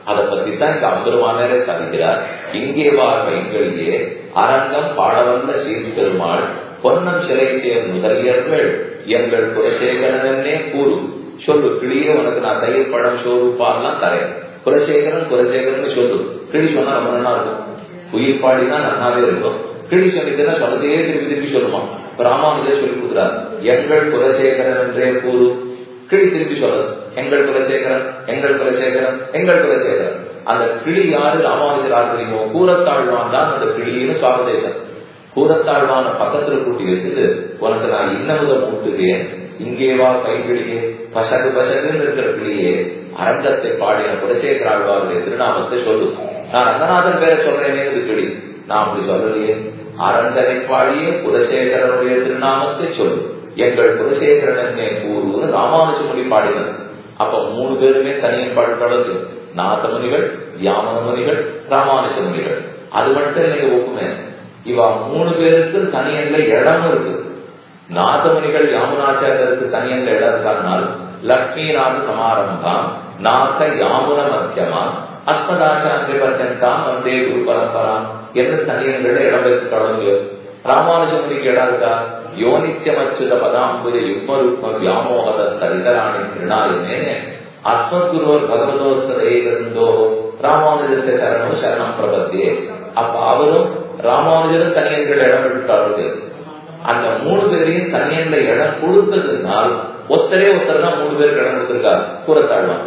அதை பத்தி தான் இங்க அம்பெருமானரே தருகிறார் இங்கே வார் வைங்களிலே அரங்கம் பாடவல்ல சீர் பெருமாள் பொன்னம் சிலை சேர் முதலியர்கள் எங்கள் குலசேகரனே கூறு சொல்லு கிளியே உனக்கு நான் தயிர் பழம் சோறு பால்லாம் தரேன் குலசேகரன் குலசேகரன் சொல்லு கிளி சொன்னா ரொம்ப நல்லா இருக்கும் உயிர் பாடினா நன்னாவே இருக்கும் கிளி சொல்லிட்டுனா சொன்னதே திருப்பி திருப்பி சொல்லுமா ராமானுஜே சொல்லி கொடுக்குறார் எங்கள் குலசேகரன் என்றே கூறு கிளி திருப்பி சொல்றது எங்கள் குலசேகரன் எங்கள் குலசேகரன் எங்கள் குலசேகரன் அந்த கிளி யாரு ராமானுஜர் யாரு தெரியுமோ கூரத்தாழ்வான் தான் அந்த கிளின்னு சுவாபதேசம் கூரத்தாழ்வான பக்கத்துல கூட்டி வச்சுட்டு உனக்கு நான் இன்னமுதம் ஊட்டுகிறேன் இங்கே வா கைகிளியே பசகு பசகுன்னு இருக்கிற கிளியே அரங்கத்தை பாடின குலசேகர ஆழ்வாருடைய திருநாமத்தை சொல்லு நான் ரங்கநாதன் பேரை சொல்றேனே கிளி நான் அப்படி சொல்லலையே அரங்கனை பாடிய குலசேகரனுடைய திருநாமத்தை சொல்லு எங்கள் குலசேகரனே கூறுன்னு ராமானுஜமுடி பாடினது அப்ப மூணு பேருமே தனியன் பாடு தொடர்ந்து நாதமுனிகள் யாமன முனிகள் ராமானுஜ முனிகள் அது மட்டும் நீங்க ஒப்புமே இவா மூணு பேருக்கு தனியன்ல இடம் இருக்கு நாதமுனிகள் யாமுனாச்சாரியருக்கு தனியன்ல இடம் இருக்காருனால் லக்ஷ்மிநாத சமாரம்பம் நாத யாமுன மத்தியமா அஸ்மதாச்சாரிய பர்யந்தாம் வந்தே குரு பரம்பராம் என்று தனியன்கள் இடம் வைத்து தொடங்கு ராமானுஜமுனிக்கு இடம் இருக்கா யோனித்யமச்சுத பதாம்புஜ யுக்மருக்ம வியாமோகத தரிதராணி திருநாளினே அஸ்மத்குருவர் பகவதோஸ்தோ ராமானுஜச சரணம் சரணம் பிரபத்தியே அப்ப அவரும் ராமானுஜரும் தனியன்கள் இடம் விட்டார்கள் அந்த மூணு பேரையும் தனியன்ல இடம் கொடுத்ததுனால் ஒத்தரே ஒருத்தர் தான் மூணு பேருக்கு இடம் கொடுத்திருக்காரு கூறத்தாழ்வான்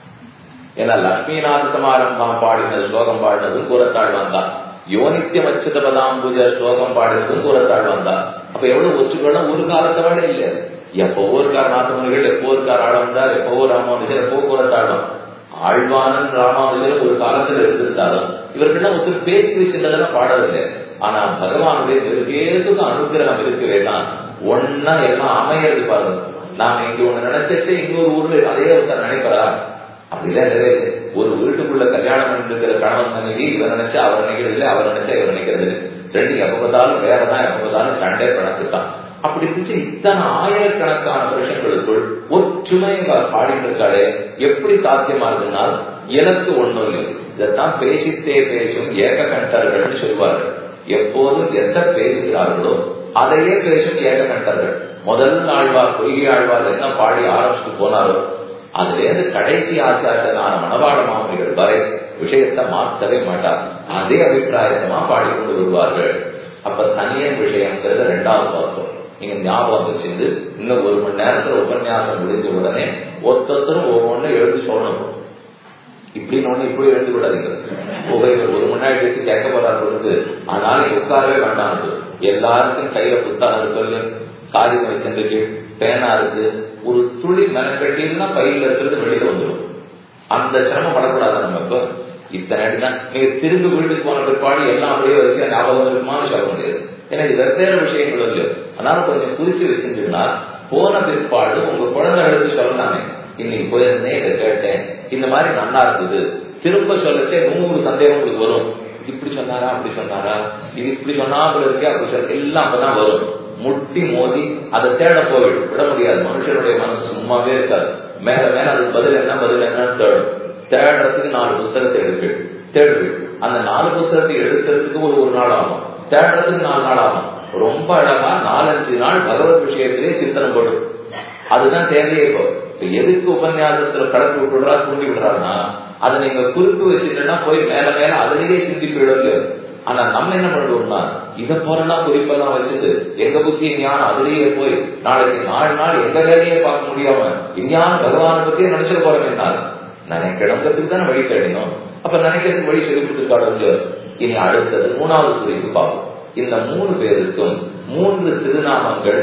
ஏன்னா லட்சுமிநாத சமாரம்பம் பாடினது ஸ்லோகம் பாடினதும் கூறத்தாழ்வான் தான் யோனித்யம் அச்சுத பதாம்புஜ ஸ்லோகம் பாடினதும் கூறத்தாழ்வான் தான் அப்ப எவ்வளவு ஒச்சுக்கணும் ஒரு காலத்தை விட இல்ல எப்பவோ இருக்கார் நாத்தமணிகள் எப்போ இருக்கார் ஆழ்வந்தார் எப்பவோ ராமானுஜர் எப்போ கூறத்தாழ்வான் ஆழ்வானன் ராமானுஜர் ஒரு காலத்துல இருந்திருந்தாலும் இவர்கள்லாம் ஒருத்தர் பேசி வச்சிருந்ததெல்லாம் பாடவில்லை ஆனா பகவானுடைய வெறுகேதுக்கு அனுகிரகம் இருக்கவே தான் ஒன்னா எல்லாம் அமையறது பாருங்க நாம இங்க ஒண்ணு நினைச்சே இன்னொரு ஊர்ல அதே ஒருத்தர் நினைப்பறா அப்படிலாம் கிடையாது ஒரு வீட்டுக்குள்ள கல்யாணம் பண்ணிட்டு இருக்கிற கணவன் மனைவி இவர் நினைச்சா அவர் நினைக்கிறது இல்லை அவர் நினைச்சா இவர் நினைக்கிறது இல்லை ரெண்டு எப்ப பார்த்தாலும் வேறதான் எப்ப பார்த்தாலும் சண்டே கணக்கு தான் அப்படி இருந்துச்சு இத்தனை ஆயிரக்கணக்கான வருஷங்களுக்குள் ஒற்றுமை பாடிட்டு இருக்காளே எப்படி சாத்தியமா இருக்குனால் எனக்கு ஒண்ணும் இல்லை இதைத்தான் பேசித்தே பேசும் ஏக கண்டர்கள்னு சொல்லுவார்கள் எப்போதும் எந்த பேசுகிறார்களோ அதையே பேசும் ஏக கண்டர்கள் முதல் ஆழ்வார் பொய்கை ஆழ்வார் என்ன பாடி ஆரம்பிச்சுட்டு போனாரோ அதுல இருந்து கடைசி ஆச்சாரியனான மணவாள மாமனிகள் வரை விஷயத்தை மாற்றவே மாட்டார் அதே அபிப்பிராயத்தமா பாடிக்கொண்டு வருவார்கள் அப்ப தனியன் விஷயங்கிறத ரெண்டாவது பார்த்தோம் நீங்க ஞாபகம் வச்சிருந்து இன்னும் ஒரு மணி நேரத்துல உபன்யாசம் முடிஞ்ச உடனே ஒருத்தரும் ஒவ்வொன்னு எழுதி சொல்லணும் இப்படின்னு ஒண்ணு இப்படி எழுந்து விடாதீங்க புகைகள் ஒரு முன்னாடி வச்சு கேட்க போறாரு அதனால உட்காரவே வேண்டாம் எல்லாருக்கும் கையில புத்தகம் இருக்கு காகிதம் வச்சிருக்கு பேனா இருக்கு ஒரு துளி மெனக்கட்டினா பையில இருக்கிறது வெளியில வந்துடும் அந்த சிரமம் படக்கூடாது நம்ம இப்போ இத்தனை தான் நீங்க திரும்பி வீட்டுக்கு போன பிற்பாடு எல்லாம் அப்படியே வரிசையா ஞாபகம் இருக்குமான்னு சொல்ல முடியாது ஏன்னா இது வெவ்வேறு விஷயங்கள் இல்லை அதனால கொஞ்சம் குறிச்சு வச்சிருந்தீங்கன்னா போன பிற்பாடு உங்க குழந்தைகளுக்கு சொல்லலாமே இன்னைக்கு போயிருந்தேன் இதை கேட்டேன் இந்த மாதிரி நல்லா இருக்குது திரும்ப சொல்லச்சே நூறு சந்தேகம் உங்களுக்கு வரும் இப்படி சொன்னாரா அப்படி சொன்னாரா இது இப்படி சொன்னாப்புல இருக்கே அப்படி சொல்ல எல்லாம் அப்பதான் வரும் முட்டி மோதி அதை தேட போயிடும் விட முடியாது மனுஷனுடைய மனசு சும்மாவே இருக்காது மேல மேல அதுக்கு பதில் என்ன பதில் என்னன்னு தேடும் தேடுறதுக்கு நாலு புஸ்தகத்தை எடுக்கு தேடுது அந்த நாலு புஸ்தகத்தை எடுக்கிறதுக்கு ஒரு ஒரு நாள் ஆகும் தேடுறதுக்கு நாலு நாள் ஆகும் ரொம்ப அழகா நாலஞ்சு நாள் பகவத் விஷயத்திலே சிந்தனம் போடும் அதுதான் தேவையே இப்போ இப்ப எதுக்கு உபன்யாசத்துல கடத்தி விட்டுடுறா தூண்டி விடுறாருன்னா அதை நீங்க குறிப்பு வச்சுட்டா போய் மேல மேல அதிலேயே சிந்தி போயிடும் ஆனா நம்ம என்ன பண்ணுவோம்னா இதை போறலாம் குறிப்பெல்லாம் வச்சுட்டு எங்க புத்தி ஞானம் அதுலயே போய் நாளைக்கு நாலு நாள் எங்க வேலையே பார்க்க முடியாம விஞ்ஞான பகவானை பத்தியே நினைச்சிட்டு போற வேண்டாம் நினைக்கிறதுக்கு தானே வழி தேடணும் அப்ப நினைக்கிறதுக்கு வழி சொல்லி கொடுத்துருக்காடு இனி அடுத்தது மூணாவது குறிப்பு பார்ப்போம் இந்த மூணு பேருக்கும் மூன்று திருநாமங்கள்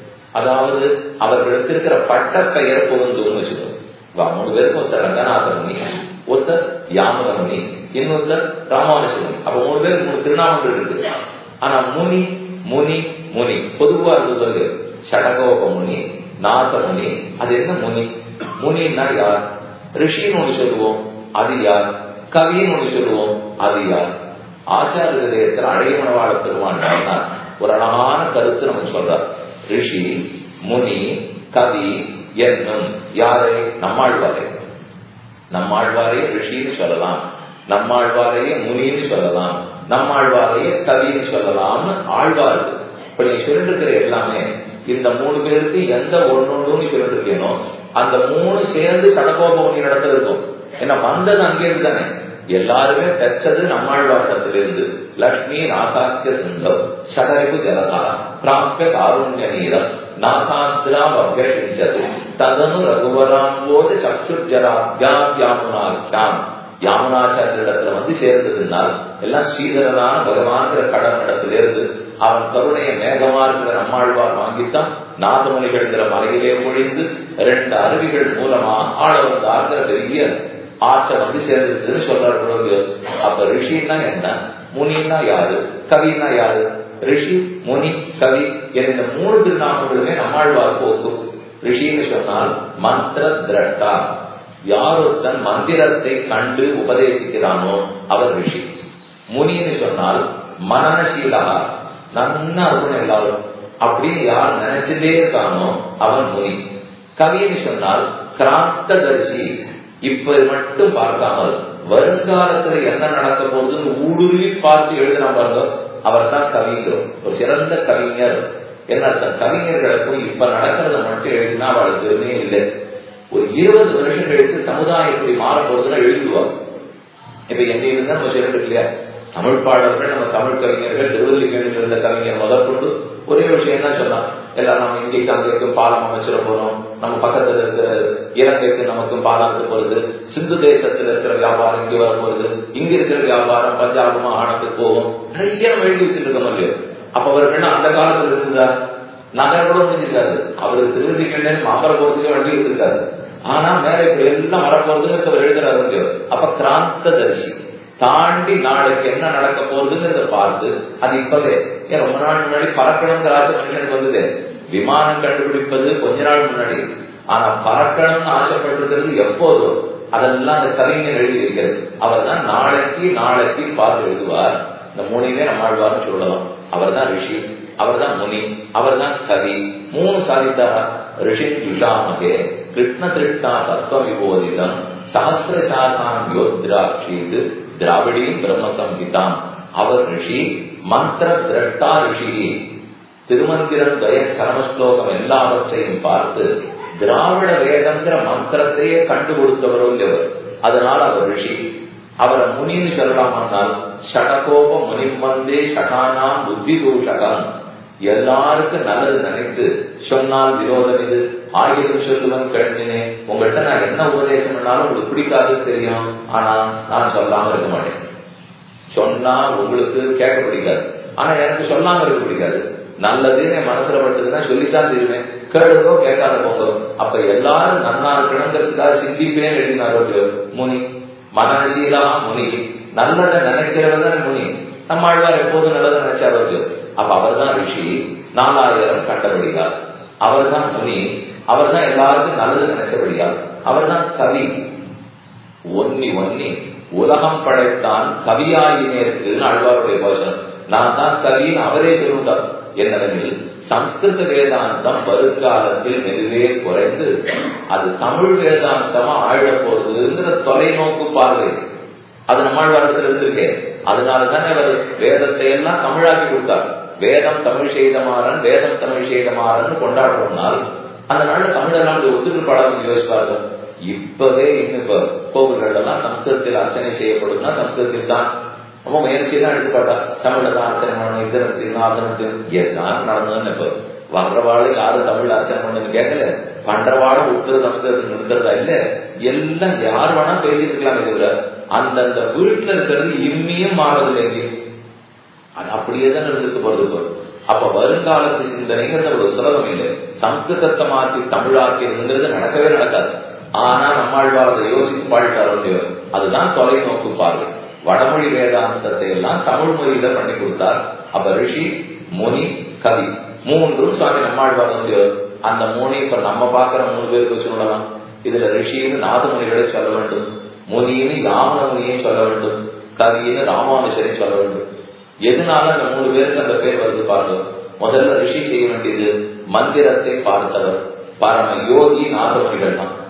அதாவது அவர்களுக்கு இருக்கிற பட்ட பெயர் பொருந்தும்னு வச்சுக்கோ மூணு பேருக்கும் ஒருத்தர் ரங்கநாதமுனி ஒருத்தர் யாமதமுனி இன்னொருத்தர் ராமானுஜமுனி அப்ப மூணு பேருக்கு மூணு திருநாமங்கள் இருக்கு ஆனா முனி முனி முனி பொதுவா இருந்தது சடகோப முனி நாதமுனி அது என்ன முனி முனின்னா யார் ரிஷின்னு ஒண்ணு சொல்லுவோம் அது யார் கவின்னு ஒண்ணு சொல்லுவோம் அது யார் ஆச்சாரியத்தில் அழையமனவாழ பெருமான் ஒரு அழகான கருத்து நமக்கு சொல்றார் ரிஷி முனி கவி என்னும் யாரை நம்மாழ்வாரே நம்மாழ்வாரையே ரிஷின்னு சொல்லலாம் நம்மாழ்வாரையே முனின்னு சொல்லலாம் நம்மாழ்வாரையே கவின்னு சொல்லலாம்னு ஆழ்வார் இருக்கு இப்ப நீ சொல்லிட்டு இருக்கிற எல்லாமே இந்த மூணு பேருக்கு எந்த ஒன்னொன்னு சொல்லிட்டு இருக்கேனோ அந்த மூணு சேர்ந்து சடகோபவனி நடத்துல இருக்கும் ஏன்னா வந்தது அங்கேருந்து தானே எல்லாருமே பெற்றது நம்மாழ்வாட்டத்திலிருந்து லக்ஷ்மி நாகாக்கிய சுந்தம் சடரிபு ஜலதா பிராப்ய காருண்ய நீரம் நாகாந்திராம் அபியஷிச்சது ததனு ரகுவராம்போது சக்ஷுஜராபியாம் யாமுனாக்கியாம் யாமுனாச்சாரியரிடத்துல வந்து சேர்ந்ததுனால் எல்லாம் ஸ்ரீதரனான பகவான்கிற கடன் இடத்துல இருந்து அவன் கருணையை மேகமா இருக்கிற நம்மாழ்வார் வாங்கித்தான் நாதமணிகள்ங்கிற மலையிலே பொழிந்து ரெண்டு அருவிகள் மூலமா ஆள வந்தார்கிற பெரிய ஆற்றை வந்து சேர்ந்துருக்குன்னு சொல்றாரு அப்ப ரிஷின்னா என்ன முனின்னா யாரு கவின்னா யாரு ரிஷி முனி கவி என்ற மூணு திருநாமங்களுமே நம்மாழ்வார் போக்கும் ரிஷின்னு சொன்னால் மந்திர திரட்டா யாரொருத்தன் மந்திரத்தை கண்டு உபதேசிக்கிறானோ அவர் ரிஷி முனின்னு சொன்னால் மனநசீலா நன்னா இருக்கணும் எல்லாரும் அப்படின்னு யார் நினைச்சுட்டே இருக்கானோ அவன் முனி கவின்னு சொன்னால் கிராந்ததர்சி இப்ப மட்டும் பார்க்காமல் வருங்காலத்துல என்ன நடக்க போகுதுன்னு ஊடுருவி பார்த்து எழுதினா பாருங்க அவர் தான் கவிஞர் ஒரு சிறந்த கவிஞர் என்ன அர்த்தம் கவிஞர்களுக்கும் இப்ப நடக்கிறத மட்டும் எழுதினா அவளுக்கு பெருமையே இல்லை ஒரு இருபது வருஷம் கழிச்சு சமுதாயம் இப்படி மாறப்போகுதுன்னா எழுதுவார் இப்ப என்ன இருந்தா நம்ம சொல்லிட்டு இல்லையா தமிழ் பாடல்கள் நம்ம தமிழ் கவிஞர்கள் திருவள்ளிக்கேணியில் இருந்த கவிஞர் முதற்கொண்டு ஒரே விஷயம் தான் சொல்லலாம் எல்லாம் நம்ம இந்திக்கு அங்கேக்கும் பாலம் அமைச்சிட போறோம் நம்ம பக்கத்துல இருக்கிற இலங்கைக்கு நமக்கும் பாலம் அமைக்க போறது சிந்து தேசத்துல இருக்கிற வியாபாரம் இங்க வர போறது இங்க இருக்கிற வியாபாரம் பஞ்சாப் மாகாணத்துக்கு போகும் நிறைய எழுதி வச்சிருக்கோம் இல்லையோ அப்ப அவர்கள் அந்த காலத்துல இருந்தா நகர் கூட முடிஞ்சிருக்காரு அவருக்கு திருவள்ளிக்கேண்டன் மாமர போறதுக்கு வழி இருக்காரு ஆனா மேல இப்ப எல்லாம் வரப்போறதுன்னு அவர் எழுதுறாரு இல்லையோ அப்ப கிராந்த தரிசி தாண்டி நாளைக்கு என்ன நடக்க போகுதுங்கிறத பார்த்து அது இப்பவே ஏன் ரொம்ப நாள் முன்னாடி பறக்கணுங்கிற ஆசை மனுஷனுக்கு வந்தது விமானம் கண்டுபிடிப்பது கொஞ்ச நாள் முன்னாடி ஆனா பறக்கணும்னு ஆசைப்பட்டிருக்கிறது எப்போதோ அதெல்லாம் அந்த கவிஞர் எழுதி வைக்கிறது அவர் தான் நாளைக்கு நாளைக்கு பார்த்து எழுதுவார் இந்த மூணையுமே நம்மாழ்வார்னு சொல்லலாம் அவர் தான் ரிஷி அவர் தான் முனி அவர் தான் கவி மூணு சாதித்தாரா ரிஷி யுஷாமகே கிருஷ்ண திருஷ்ணா தத்துவ விபோதிதம் சகசிரசாசான் யோத்ராட்சீது திராவிடியும் பிரம்ம சம்ஹிதாம் அவர் ரிஷி மந்திர திரட்டா ரிஷி திருமந்திரம் தய சரமஸ்லோகம் எல்லாவற்றையும் பார்த்து திராவிட வேதங்கிற மந்திரத்தையே கண்டு கொடுத்தவரோ இல்லவர் அதனால அவர் ரிஷி அவரை முனின்னு சொல்லலாமானால் ஷடகோப முனிமந்தே ஷடானாம் புத்தி தூஷகம் எல்லாருக்கும் நல்லது நினைத்து சொன்னால் விரோதம் இது ஆயிரம் சொல்லுவன் கேட்டேனே உங்கள்கிட்ட நான் என்ன உபதேசம் பண்ணாலும் உங்களுக்கு பிடிக்காது தெரியும் ஆனா நான் சொல்லாம இருக்க மாட்டேன் சொன்னா உங்களுக்கு கேட்க பிடிக்காது ஆனா எனக்கு சொல்லாம இருக்க பிடிக்காது நல்லதுன்னு என் மனசுல பட்டதுன்னா சொல்லித்தான் தெரியுமே கேடுதோ கேட்காத போதோ அப்ப எல்லாரும் நன்னா இருக்கணுங்கிறதுக்காக சிந்திப்பேன் எழுதினாரோ முனி மனசீலா முனி நல்லதை நினைக்கிறவன் முனி நம்ம ஆழ்வார் எப்போதும் நல்லதை நினைச்சாரு அப்ப அவர் தான் ரிஷி நாலாயிரம் கண்டபடியார் அவர் தான் முனி அவர் தான் எல்லாருக்கும் நல்லது நினைச்சபடியார் அவர் தான் கவி ஒன்னி ஒன்னி உலகம் படைத்தான் கவியாயினேற்கு ஆழ்வாருடைய போஷனம் நான் தான் கவின்னு அவரே சொல்லுவார் என்னவெனில் சம்ஸ்கிருத வேதாந்தம் வருங்காலத்தில் மெதுவே குறைந்து அது தமிழ் வேதாந்தமா ஆழ போறதுங்கிற தொலைநோக்கு பார்வை அது நம்மாழ்வாரத்தில் இருந்திருக்கேன் அதனாலதான் அவர் வேதத்தை எல்லாம் தமிழாக்கி கொடுத்தார் வேதம் தமிழ் செய்தமாறன் வேதம் தமிழ் செய்தமாறன் கொண்டாடுறோம்னால் அந்த நாள் தமிழெல்லாம் ஒத்துக்கு படம் யோசிப்பார்கள் இப்பவே இன்னும் இப்ப கோவில்கள் எல்லாம் சம்ஸ்கிருதத்தில் அர்ச்சனை செய்யப்படும்னா சம்ஸ்கிருதத்தில் தான் ரொம்ப முயற்சி தான் எடுத்துக்காட்டா தமிழ்ல தான் அர்ச்சனை பண்ணணும் இதனத்தில் ஆதனத்தில் எல்லாம் நடந்ததுன்னு இப்ப வர்றவாಳು யாரும் தமிழ்ல அர்ச்சனை பண்ணுன்னு கேட்கல பண்றவாளும் உத்தர சம்ஸ்கிருதத்தில் நிறுத்துறதா இல்ல எல்லாம் யார் வேணா பேசிட்டு இருக்கலாம் தவிர அந்தந்த வீட்டுல இருக்கிறது இம்மியும் மாறதில்லை எங்கேயும் அது அப்படியே தான் இருந்துட்டு போறது இப்போ அப்ப வருங்காலத்து சிந்தனைங்கிறது ஒரு சுலபம் இல்லை சம்ஸ்கிருதத்தை மாற்றி தமிழாக்கி இருந்துங்கிறது நடக்கவே நடக்காது ஆனா நம்மாழ்வார் அதை யோசித்து பாடிட்டாரோ இல்லையோ அதுதான் தொலைநோக்கு பார்வை வடமொழி வேதாந்தத்தை எல்லாம் தமிழ் மொழியில பண்ணி கொடுத்தார் அப்ப ரிஷி முனி கவி மூன்றும் சுவாமி நம்மாழ்வார் வந்து அந்த மூணு இப்ப நம்ம பாக்குற மூணு பேருக்கு சொல்லலாம் இதுல ரிஷின்னு நாதமுனிகளை சொல்ல வேண்டும் முனின்னு யாமன முனியும் சொல்ல வேண்டும் கவின்னு ராமானுஷரையும் சொல்ல வேண்டும் எதனால அந்த மூணு பேருக்கு அந்த பேர் வருது பாருங்க முதல்ல ரிஷி செய்ய வேண்டியது மந்திரத்தை பார்த்தவர் பரம யோகி நாதமுனிகள் தான்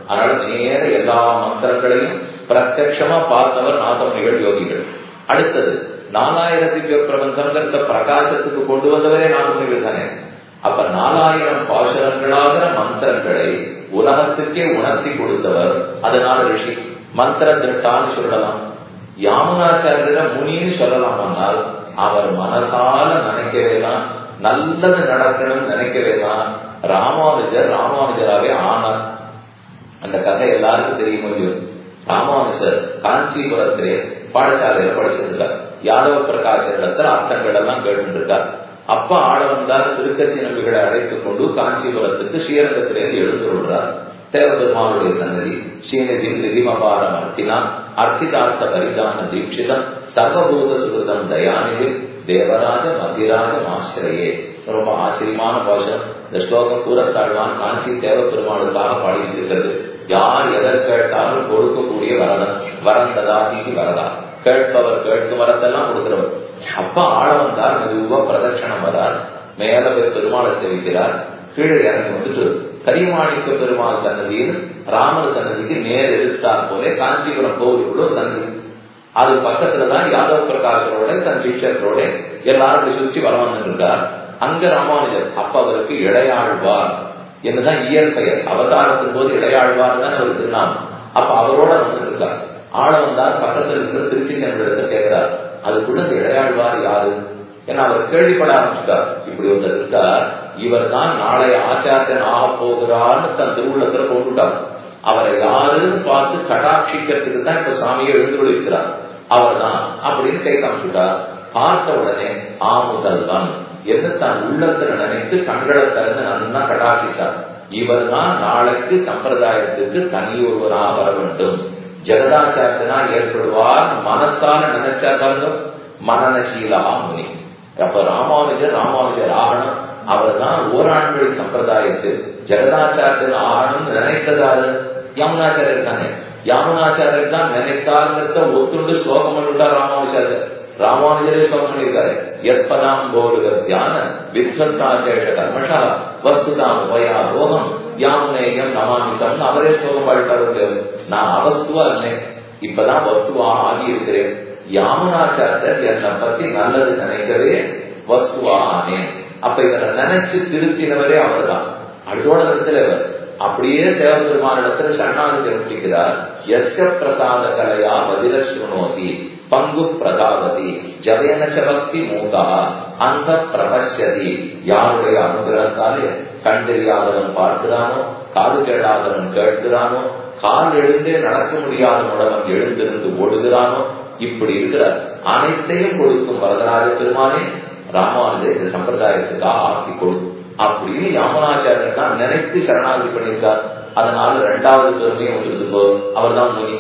அதனால நேர எல்லா மந்திரங்களையும் பிரத்யட்சமா பார்த்தவர் நாதமுனிகள் யோகிகள் அடுத்தது நாலாயிரத்தி பிரபந்தங்கிறத பிரகாசத்துக்கு கொண்டு வந்தவரே நாதமுனிகள் தானே அப்ப நாலாயிரம் பாசுரங்களாகிற மந்திரங்களை உலகத்துக்கே உணர்த்தி கொடுத்தவர் அதனால ரிஷி மந்திர திருட்டான்னு சொல்லலாம் யாமுனாச்சாரியர முனின்னு சொல்லலாமானால் அவர் மனசால நினைக்கவே தான் நல்லது நடக்கணும்னு நினைக்கவே தான் ராமானுஜர் ராமானுஜராவே ஆனார் அந்த கதை எல்லாருக்கும் தெரியும் இல்லையோ ராமானுஜர் காஞ்சிபுரத்திலே பாடசாலையில படிச்சிருக்கார் யாதவ பிரகாஷ இடத்துல அர்த்தங்கள் எல்லாம் கேட்டுருக்கார் அப்ப ஆள வந்தார் திருக்கட்சி நம்பிகளை அழைத்துக் கொண்டு காஞ்சிபுரத்துக்கு ஸ்ரீரங்கத்திலிருந்து எழுந்துள்ளார் தேவபெருமானுடைய சன்னதி ஸ்ரீநிதி நிதிமபாரம் அர்த்தினான் அர்த்திதார்த்த பரிதான தீட்சிதம் சர்வபூத சுகிருதம் தயாநிதி தேவராஜ மதிராஜ ஆசிரியே ரொம்ப ஆச்சரியமான பாஷம் இந்த ஸ்லோகம் கூறத்தாழ்வான் காஞ்சி தேவ பெருமாளுக்காக பாடி வச்சிருக்கிறது யார் எதை கேட்டாலும் கொடுக்கக்கூடிய வரதன் வரந்ததா நீதி வரதா கேட்பவர் கேட்கும் வரத்தெல்லாம் கொடுக்கிறவர் அப்ப ஆழ வந்தார் மெதுவா பிரதட்சணம் வரார் மேல போய் பெருமாளை தெரிவிக்கிறார் கீழே இறங்கி வந்துட்டு கரிமாணிக்க பெருமாள் சன்னதியில் ராமர் சன்னதிக்கு நேர் எதிர்த்தார் போல காஞ்சிபுரம் கோவிலுக்குள்ள ஒரு சன்னதி அது பக்கத்துலதான் யாதவ பிரகாஷரோட தன் டீச்சர்களோட எல்லாரும் சுற்றி வர வந்துருக்கார் அங்க ராமானுஜர் அப்ப அவருக்கு இடையாழ்வார் என்னதான் இயற்பெயர் அவதாரத்தின் போது இடையாழ்வார் தான் அவர் திருநாமம் அப்ப அவரோட வந்துருக்கார் ஆள வந்தார் பக்கத்துல இருக்கிற திருச்சி சென்ற கேட்கிறார் அதுக்குள்ள இந்த இடையாழ்வார் யாரு ஏன்னா அவர் கேள்விப்பட ஆரம்பிச்சுட்டார் இப்படி ஒருத்தர் இருக்கார் இவர் தான் நாளைய ஆச்சாரியன் ஆக போகிறார்னு தன் திருவுள்ளத்துல கொண்டுட்டார் அவரை யாருன்னு பார்த்து கடாட்சிக்கிறதுக்கு தான் இப்ப சாமியை எழுந்துள்ளிருக்கிறார் அவர் தான் அப்படின்னு கை காமிச்சுட்டார் பார்த்த உடனே ஆமுதல்வன் என்று தன் உள்ளத்துல நினைத்து கண்களை திறந்து நன்னா கடாட்சித்தார் இவர் தான் நாளைக்கு சம்பிரதாயத்துக்கு தனி ஒருவராக வர வேண்டும் ஜெகதாச்சாரியனா ஏற்படுவார் மனசால நினைச்சா பாருங்க மனநசீலா முனி அப்ப ராமானுஜர் ராமானுஜர் ஆகணும் அவர் தான் ஓராண்மொழி சம்பிரதாயத்தில் ஜெகதாச்சாரியன் ஆகணும்னு நினைத்ததாரு யமுனாச்சாரியர் தானே யமுனாச்சாரியர் தான் நினைத்தாருங்கிறத ஒத்துண்டு ஸ்லோகம் பண்ணிவிட்டார் ராமானுஜாரியர் ராமானுஜரே ஸ்லோகம் பண்ணியிருக்காரு எத்பதாம் போருக தியான வித்வஸ்தாச்சேஷ கர்மஷா வஸ்துதாம் உபயா ரோகம் யாமுனேயம் நமாமிதம் அவரே ஸ்லோகம் பாடிட்டாரு நான் அவஸ்துவா இல்லை இப்பதான் வஸ்துவா ஆகி இருக்கிறேன் யாமுனாச்சாரியர் என்னை பத்தி நல்லது நினைக்கவே வஸ்துவா ஆனேன் அப்ப இவரை நினைச்சு திருத்தினவரே அவர் தான் அதோட இடத்துல இவர் அப்படியே தேவபெருமானிடத்துல சரணாகதி அனுப்பிக்கிறார் எஸ்க பிரசாத கலையா பதில சுனோதி பங்கு பிரதாவதி ஜவயனச்ச பக்தி மூகா அந்த பிரபஷ்யதி யாருடைய அனுகிரகத்தாலே கண் தெரியாதவன் பார்க்கிறானோ காது கேளாதவன் கேட்கிறானோ கால் எழுந்தே நடக்க முடியாதவனவன் எழுந்திருந்து ஓடுகிறானோ இப்படி இருக்கிற அனைத்தையும் கொடுக்கும் வரதராஜ பெருமானே ராமானுஜர் இந்த சம்பிரதாயத்துக்காக ஆக்கி கொடு அப்படின்னு யாமனாச்சாரியர் தான் நினைத்து சரணாகதி பண்ணியிருக்கார் அதனால ரெண்டாவது பெருமையை வந்திருக்கோ அவர் தான் முனி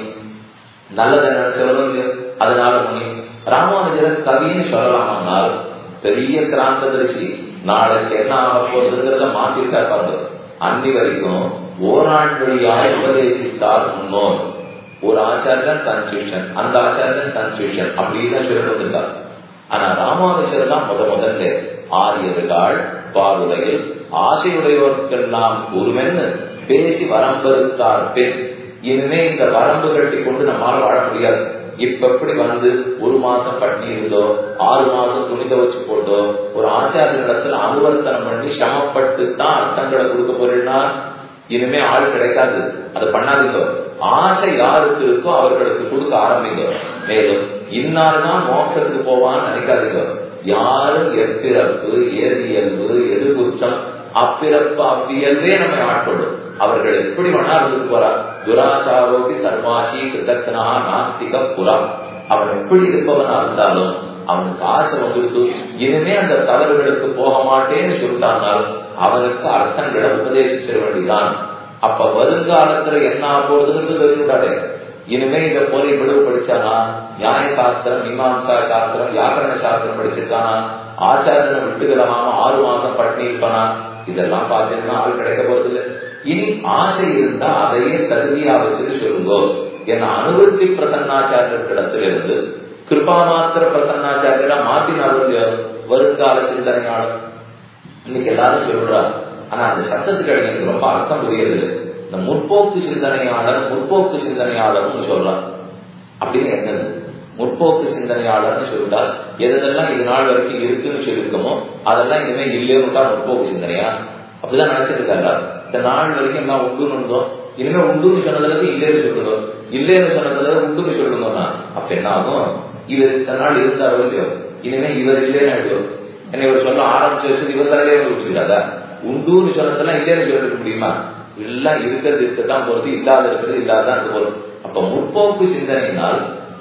நல்லதை நினைச்சவரும் இல்லையோ அதனால முனி ராமானுஜர் கவின்னு சொல்லலாமானால் பெரிய கிராந்ததரிசி நாளைக்கு என்ன ஆக போகுதுங்கிறத மாற்றிருக்கார் பாருங்க அன்னி வரைக்கும் ஓராண்டொழியாய் உபதேசித்தார் முன்னோர் ஒரு ஆச்சாரியன் தன் சிஷ்யன் அந்த ஆச்சாரியன் தன் சிஷ்யன் அப்படின்னு சொல்லிட்டு வந்திருக்கார் ஆனா ராமானுஜர் தான் முத முதல்ல ஆரியர்கள் பாருலையில் ஆசையுடையோருக்கெல்லாம் கூறுமென்னு பேசி வரம்பறுத்தார் பெண் இனிமே இந்த வரம்பு கட்டி கொண்டு நம்மால வாழ முடியாது இப்ப எப்படி வந்து ஒரு மாசம் பட்டி இருந்தோ ஆறு மாசம் துணி துவச்சு போட்டோ ஒரு ஆச்சாரியனிடத்துல அனுவர்த்தனம் பண்ணி சிரமப்பட்டு தான் அர்த்தங்களை கொடுக்க போறேன்னா இனிமே ஆள் கிடைக்காது அதை பண்ணாதீங்க ஆசை யாருக்கு இருக்கோ அவர்களுக்கு கொடுக்க ஆரம்பிங்க மேலும் இன்னால்தான் மோட்சத்துக்கு போவான்னு நினைக்காதீங்க யாரும் எப்பிறப்பு ஏதியல்பு எது குற்றம் அப்பிறப்பு அப்பியல்பே நம்மை ஆட்கொள்ளும் அவர்கள் எப்படி வேணா இருந்துட்டு போறார் துராசாரோபி சர்வாசி கிருதக்னா நாஸ்திக புறம் அவன் எப்படி இருப்பவனா இருந்தாலும் அவனுக்கு ஆசை வந்துட்டு இனிமே அந்த தவறுகளுக்கு போக மாட்டேன்னு சொல்லிட்டானால் அவனுக்கு அர்த்தங்களை உபதேசிச்சிட வேண்டியதான் அப்ப வருங்காலத்துல என்ன போறதுன்னு தெரிஞ்சுட்டாரு இனிமே இந்த போரை விடுவு படிச்சானா நியாய சாஸ்திரம் மீமாம்சா சாஸ்திரம் வியாக்கரண சாஸ்திரம் படிச்சிருக்கானா ஆச்சாரனை விட்டுக்கிடமாம ஆறு மாசம் பட்டினி இருப்பானா இதெல்லாம் பார்த்தீங்கன்னா ஆள் கிடைக்க போறது இல்லை இனி ஆசை இருந்தா அதையே தகுதியா வச்சுட்டு சொல்லுங்கோ என அனுபவத்தி பிரசன்னாச்சாரியர்களிடத்துல இருந்து கிருபா மாத்திர பிரசன்னாச்சாரியரா மாத்தினாலும் வருங்கால சிந்தனையாளர் இன்னைக்கு எல்லாரும் சொல்றா ஆனா அந்த சத்தத்துக்கு எனக்கு ரொம்ப அர்த்தம் புரியுது இந்த முற்போக்கு சிந்தனையாளர் முற்போக்கு சிந்தனையாளர்னு சொல்லலாம் அப்படின்னு என்னது முற்போக்கு சிந்தனையாளர்னு சொல்லிட்டா எதெல்லாம் இது நாள் வரைக்கும் இருக்குன்னு சொல்லியிருக்கோமோ அதெல்லாம் இனிமே இல்லைன்னு முற்போக்கு சிந்தனையா அப்படிதான் நினைச்சிருக்காங்க இந்த நாள் வரைக்கும் நான் உண்டுன்னு இருந்தோம் இனிமே உண்டுன்னு சொன்னதுக்கு இல்லைன்னு சொல்லணும் இல்லைன்னு சொன்னதுல உண்டுன்னு சொல்லணும்னா அப்ப என்ன ஆகும் இவர் இத்தனை நாள் இருந்தாரோ இல்லையோ இனிமே இவர் இல்லைன்னு ஆயிடும் என்னை இவர் சொல்ல ஆரம்பிச்சு வச்சு இவர் தலையிலே விட்டுவிடாதா உண்டுன்னு சொன்னதெல்லாம் இல்லைன்னு சொல்லிருக்க முடியுமா எல்லாம் இருக்கிறது இருக்கத்தான் போறது இல்லாத இருக்கிறது இல்லாதான் இருக்க போறது அப்ப முற்போக்கு சிந்தனையினால்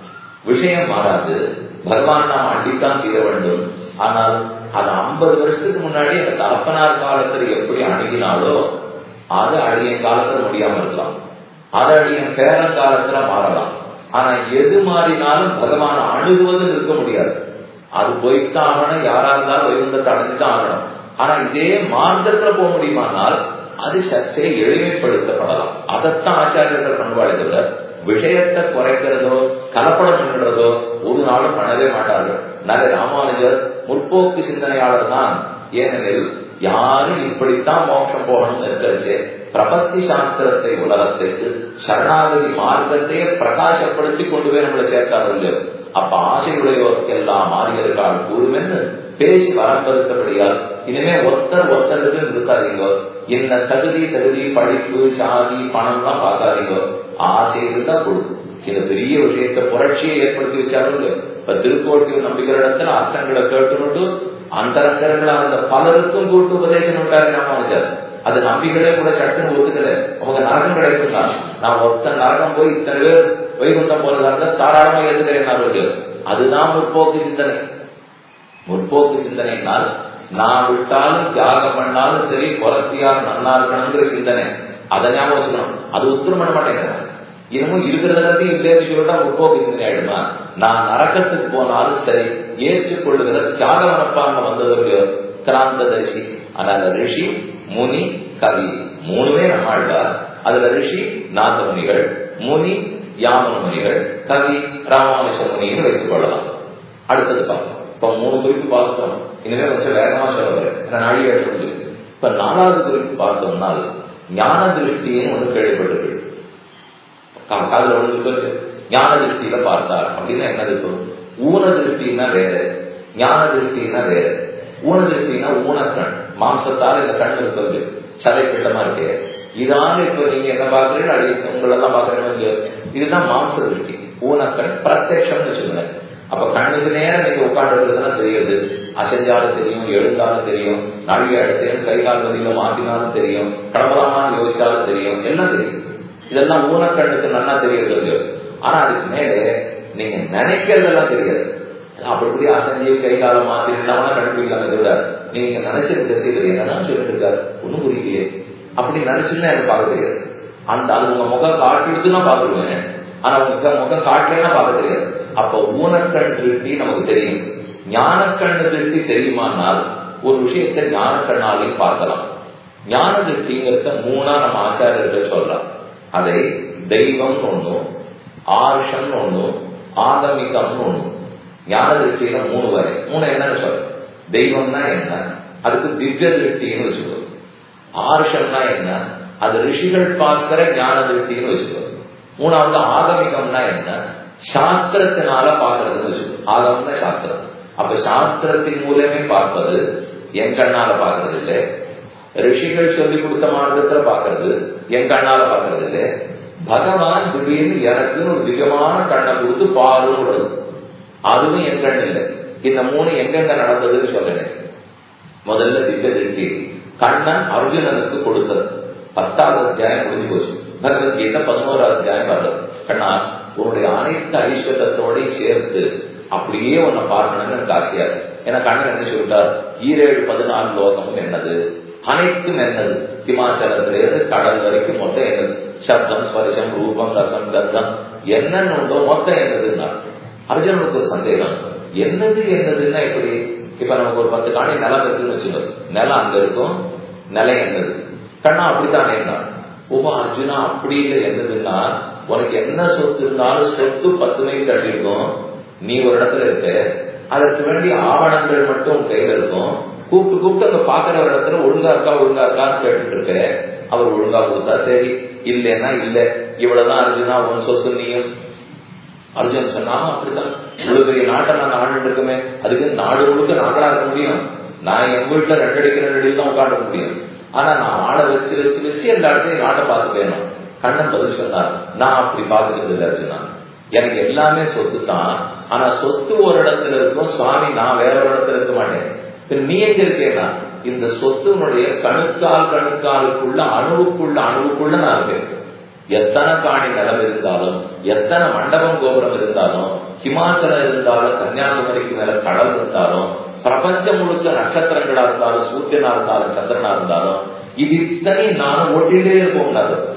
விஷயம் மாறாது பகவான் நாம் அண்டித்தான் தீர வேண்டும் ஆனால் அது ஐம்பது வருஷத்துக்கு முன்னாடி அந்த தகப்பனார் காலத்துல எப்படி அணுகினாலோ அது அடியன் காலத்துல முடியாம இருக்கலாம் அது அடியன் பேரன் காலத்துல மாறலாம் ஆனா எது மாறினாலும் பகவான அணுகுவது இருக்க முடியாது அது போய்த்தான் ஆகணும் யாரா இருந்தாலும் வைகுந்தத்தை அடைஞ்சுதான் ஆகணும் ஆனா இதே மார்க்கத்துல போக முடியுமானால் அது சற்றே எளிமைப்படுத்தப்படலாம் அதைத்தான் ஆச்சாரியர்கள் பண்ணுவாளே தவிர விஷயத்தை குறைக்கிறதோ கலப்படம் பண்றதோ ஒரு நாளும் பண்ணவே மாட்டார்கள் நல்ல ராமானுஜர் முற்போக்கு சிந்தனையாளர் தான் ஏனெனில் யாரும் இப்படித்தான் மோட்சம் போகணும்னு இருக்கிறச்சு பிரபத்தி சாஸ்திரத்தை உலகத்திற்கு சரணாகதி மார்க்கத்தையே பிரகாசப்படுத்தி கொண்டு போய் நம்மளை சேர்த்தார்கள் இல்லையோ அப்ப ஆசையுடையோருக்கெல்லாம் மாறியர்கள் கூறுமென்னு பேசி வளர்ப்பதற்கபடியால் இனிமே ஒருத்தர் ஒருத்தருக்கு இருக்காதீங்க என்ன தகுதி தகுதி படிப்பு சாதி பணம்லாம் பார்க்காதீங்க ஆசை இருந்தா கொடுக்கும் இந்த பெரிய விஷயத்தை புரட்சியை ஏற்படுத்தி வச்சார்கள் இப்ப திருக்கோட்டில் நம்பிக்கிற இடத்துல அர்த்தங்களை கேட்டுனுட்டு அந்தரங்கரங்களா அந்த பலருக்கும் கூட்டு உபதேசம் விட்டாரு ராமானுஜர் அது நம்பிக்கையே கூட சட்டுன்னு ஒத்துக்கல அவங்க நரகம் கிடைக்கும்னா நான் ஒருத்தன் நரகம் போய் இத்தனை பேர் வைகுண்டம் போறதா இருந்தா தாராளமா ஏற்றுக்கிறேன் அதுதான் முற்போக்கு சிந்தனை முற்போக்கு சிந்தனைனால் நான் விட்டாலும் தியாகம் பண்ணாலும் சரி குரத்தியார் நன்னா இருக்கணுங்கிற சிந்தனை அதை ஞாபகம் வச்சுக்கணும் அது உத்தரம் பண்ண மாட்டேங்கிறேன் இன்னமும் இருக்கிறதெல்லாத்தையும் இல்லைன்னு சொல்லிட்டா முற்போக்கு சிந்தனை ஆயிடுமா நான் நரக்கத்துக்கு போனாலும் சரி ஏற்றுக்கொள்ளுகிற தியாக மனப்பாங்க வந்ததற்கு கிராந்த தரிசி ஆனால் ரிஷி முனி கவி மூணுமே நம்மாழ்வார் அதுல ரிஷி நாதமுனிகள் முனி யாமன முனிகள் கவி ராமானுஷ முனின்னு வைத்துக் கொள்ளலாம் அடுத்தது பார்க்கலாம் இப்ப மூணு குறிப்பு பார்த்தோம் இனிமே கொஞ்சம் வேகமா சொல்ல வரேன் நாழி எடுத்து இப்ப நாலாவது குறிப்பு பார்த்தோம்னால் ஞான திருஷ்டின்னு ஒன்று கேள்விப்பட்டிருக்கு காதல ஒன்று ஞான திருஷ்டியில பார்த்தார் அப்படின்னா என்னது ஊன திருஷ்டின்னா வேற ஞான திருஷ்டின்னா வேற ஊன திருஷ்டின்னா ஊனக்கண் மாம்சத்தால் இந்த கண் இருக்கிறது சதை பிட்டமா இருக்கு இதான் இப்ப நீங்க என்ன பாக்குறீங்க அது உங்களெல்லாம் பாக்குறீங்க இதுதான் மாம்ச திருஷ்டி ஊனக்கண் பிரத்யட்சம்னு சொல்லுங்க அப்ப கண்ணுக்கு நேரம் நீங்க உட்காந்துருக்கிறதுனா தெரியுது அசைஞ்சாலும் தெரியும் எழுந்தாலும் தெரியும் நாழிகை அடுத்தையும் கை கால் வதியில மாத்தினாலும் தெரியும் கடம்பலாமான்னு யோசிச்சாலும் தெரியும் எல்லாம் தெரியும் இதெல்லாம் ஊனக்கண்ணுக்கு நல்லா தெரியுது ஆனா அதுக்கு மேலே நீங்க நினைக்கிறதெல்லாம் தெரியாது அப்படி அசைஞ்சு கை காலம் மாத்தினா கண்டுபிடிக்கலாமே தவிர நீங்க நினைச்சிருக்கிறது தெரியாது என்னதான் சொல்லிட்டு இருக்காரு ஒண்ணும் புரியலையே அப்படி நினைச்சுன்னா எனக்கு பார்க்க தெரியாது அந்த அது உங்க முகம் காட்டிடுதுன்னா பாத்துருவேன் ஆனா உங்க முகம் காட்டலன்னா பார்க்க தெரியாது அப்ப ஊனக்கண் திருஷ்டி நமக்கு தெரியும் ஞானக்கண் திருஷ்டி தெரியுமானால் ஒரு விஷயத்தை ஞானக்கண்ணாலையும் பார்க்கலாம் ஞான திருஷ்டிங்கிறத மூணா நம்ம ஆச்சாரியர்கள் சொல்றோம் அதை தெய்வம்னு ஒண்ணு ஆர்ஷம்னு ஒண்ணு ஆகமிகம்னு ஒண்ணு ஞான திருஷ்டியில மூணு வரை மூணு என்னன்னு சொல்ற தெய்வம்னா என்ன அதுக்கு திவ்ய திருஷ்டின்னு வச்சுக்கோ ஆர்ஷம்னா என்ன அது ரிஷிகள் பார்க்கிற ஞான திருஷ்டின்னு வச்சுக்கோ மூணாவது ஆகமிகம்னா என்ன சாஸ்திரத்தினால பார்க்கறதுன்னு வச்சுக்கோ ஆகம்னா சாஸ்திரம் அப்ப சாஸ்திரத்தின் மூலமே பார்ப்பது என் கண்ணால பார்க்கறது இல்லை ரிஷிகள் சொல்லி கொடுத்த மார்க்கத்துல பார்க்கறது என் கண்ணால பார்க்கறது இல்லை பகவான் திடீர்னு எனக்குன்னு ஒரு திகமான கண்ணை கொடுத்து பாருன்னு அதுவும் என் கண் இல்லை இந்த மூணு எங்கெங்க நடந்ததுன்னு சொல்றேன் முதல்ல திவ்ய திருஷ்டி கண்ணன் அர்ஜுனனுக்கு கொடுத்தது பத்தாவது அத்தியாயம் முடிஞ்சு போச்சு பகவத்கீதை பதினோராவது அத்தியாயம் வர்றது கண்ணா உன்னுடைய அனைத்து ஐஸ்வர்யத்தோட சேர்த்து அப்படியே உன்னை பார்க்கணும்னு எனக்கு ஆசையா இருக்கு ஏன்னா கண்ணன் என்ன சொல்லிட்டார் ஈரேழு பதினாலு லோகமும் என்னது அனைத்தும் என்னது ஹிமாச்சலத்திலிருந்து கடல் வரைக்கும் மொத்தம் என்னது சப்தம் ஸ்பரிசம் ரூபம் ரசம் கந்தம் என்னன்னு உண்டோ மொத்தம் என்னதுன்னா அர்ஜுனனுக்கு ஒரு சந்தேகம் என்னது என்னதுன்னா எப்படி இப்ப நமக்கு ஒரு பத்து காணி நிலம் இருக்குன்னு வச்சுக்கோங்க நிலம் அங்க இருக்கும் நிலம் என்னது கண்ணா அப்படித்தானே ஓஹோ அர்ஜுனா அப்படி இல்லை என்னதுன்னா உனக்கு என்ன சொத்து இருந்தாலும் சொத்து பத்து மைல் கட்டிருக்கும் நீ ஒரு இடத்துல இருக்க அதற்கு வேண்டிய ஆவணங்கள் மட்டும் உன் கையில இருக்கும் கூப்பிட்டு கூப்பிட்டு அங்க பாக்குற ஒரு இடத்துல ஒழுங்கா இருக்கா ஒழுங்கா இருக்கான்னு கேட்டுட்டு இருக்க அவர் ஒழுங்கா கொடுத்தா சரி இல்லைன்னா இல்ல இவ்வளவுதான் அர்ஜுனா உன் சொத்து நீயும் அர்ஜுன் சொன்னா அப்படிதான் இவ்வளவு பெரிய நாட்டை நான் ஆண்டு இருக்குமே அதுக்கு நாடு முழுக்க நாங்களா இருக்க முடியும் நான் என் வீட்டுல ரெண்டடிக்கிற ரெண்டில் தான் உட்காந்து முடியும் ஆனா நான் ஆளை வச்சு வச்சு வச்சு எல்லா இடத்தையும் நாட்டை பார்த்து வேணும் கண்ணன் பதில் சொன்னார் நான் அப்படி பார்த்துக்கிறது இல்லை அர்ஜுனா எனக்கு எல்லாமே சொத்து தான் ஆனா சொத்து ஒரு இடத்துல இருக்கும் சுவாமி நான் வேற ஒரு இடத்துல இருக்க மாட்டேன் நீ எங்க இருக்கேன்னா இந்த சொத்துனுடைய கணுக்கால் கணுக்காலுக்குள்ள அணுவுக்குள்ள அணுவுக்குள்ள நான் இருக்கேன் எத்தனை காணி நிலம் இருந்தாலும் எத்தனை மண்டபம் கோபுரம் இருந்தாலும் ஹிமாச்சலம் இருந்தாலும் கன்னியாகுமரிக்கு மேல கடல் இருந்தாலும் பிரபஞ்சம் முழுக்க நட்சத்திரங்களா இருந்தாலும் சூரியனா இருந்தாலும் சந்திரனா இருந்தாலும் இது இத்தனை நானும் ஓட்டிலே இருப்போம்